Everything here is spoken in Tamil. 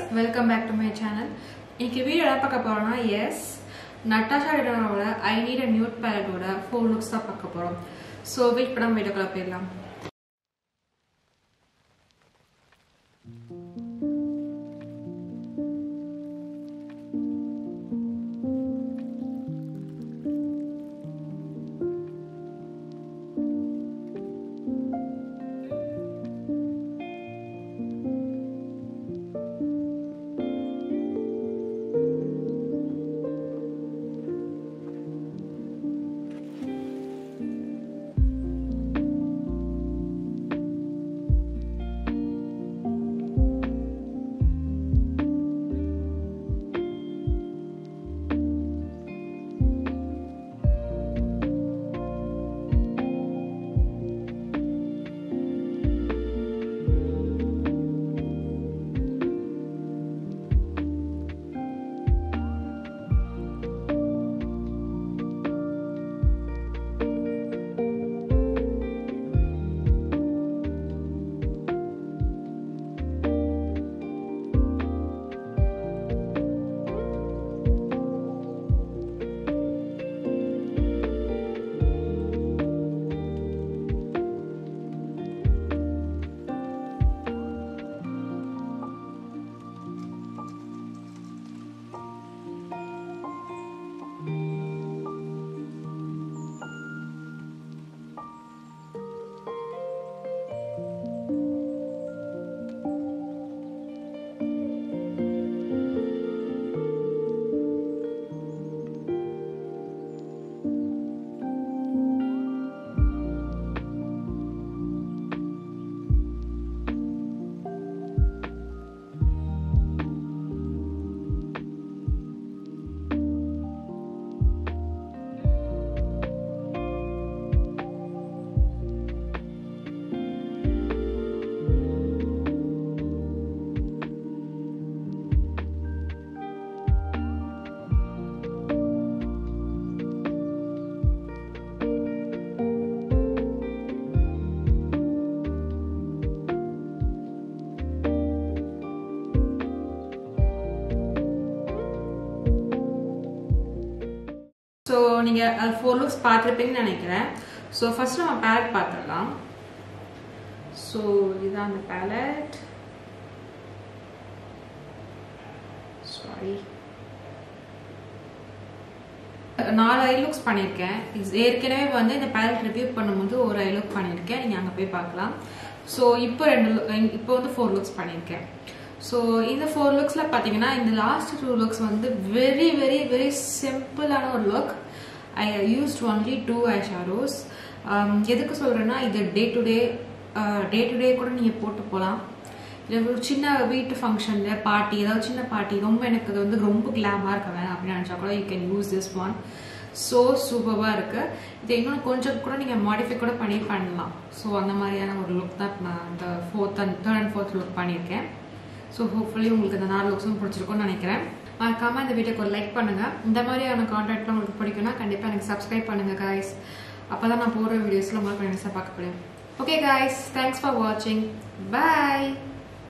welcome back to my channel இன்னைக்கு வீடியோ என்ன பார்க்க போறோம்னா எஸ் நட்டாஷா டினரோட ஐ நீட் அ நியூட் பேலட்டோட ஃபோர் லுக்ஸ் தான் பார்க்க போறோம் ஸோ வெயிட் பண்ணாம வீடியோக்குள்ள போயிடலாம் ஸோ நீங்கள் ஃபோர் லுக்ஸ் பார்த்துருப்பீங்கன்னு நினைக்கிறேன் ஸோ ஃபர்ஸ்ட் நம்ம பேலட் பார்த்துடலாம் ஸோ இதுதான் அந்த பேலட் சாரி நாலு ஐ லுக்ஸ் பண்ணியிருக்கேன் இது ஏற்கனவே வந்து இந்த பேலட் ரிவ்யூ பண்ணும்போது ஒரு ஐ லுக் பண்ணியிருக்கேன் நீங்கள் அங்கே போய் பார்க்கலாம் ஸோ இப்போ ரெண்டு look- இப்போ வந்து ஃபோர் லுக்ஸ் பண்ணியிருக்கேன் ஸோ இந்த ஃபோர் லுக்ஸில் பார்த்தீங்கன்னா இந்த லாஸ்ட் டூ லுக்ஸ் வந்து வெரி வெரி வெரி சிம்பிளான ஒரு look I used only two eye shadows எதுக்கு சொல்கிறேன்னா இது day to day day to day கூட நீங்கள் போட்டு போகலாம் இல்லை ஒரு சின்ன வீட்டு ஃபங்க்ஷனில் பார்ட்டி ஏதாவது சின்ன பார்ட்டி ரொம்ப எனக்கு இது வந்து ரொம்ப கிளாமாக இருக்க வேணாம் அப்படின்னு நினச்சா கூட you can use this one so சூப்பராக இருக்குது இது இன்னும் கொஞ்சம் கூட நீங்கள் மாடிஃபை கூட பண்ணி பண்ணலாம் ஸோ அந்த மாதிரியான ஒரு லுக் தான் இப்ப நான் இந்த fourth and third and fourth look பண்ணியிருக்கேன் ஸோ ஹோப்ஃபுல்லி உங்களுக்கு இந்த நாலு லுக்ஸும் பிடிச்சிருக்கும்னு நினைக்கிறேன் மறக்காமல் இந்த வீடியோக்கு ஒரு லைக் பண்ணுங்கள் இந்த மாதிரியான கான்டென்ட்லாம் உங்களுக்கு பிடிக்கும்னா கண்டிப்பாக எனக்கு சப்ஸ்கிரைப் பண்ணுங்கள் காய்ஸ் அப்போ தான் நான் போகிற வீடியோஸில் உங்களுக்கு கண்டிப்பாக பார்க்க முடியும் ஓகே காய்ஸ் தேங்க்ஸ் ஃபார் வாட்சிங் பாய்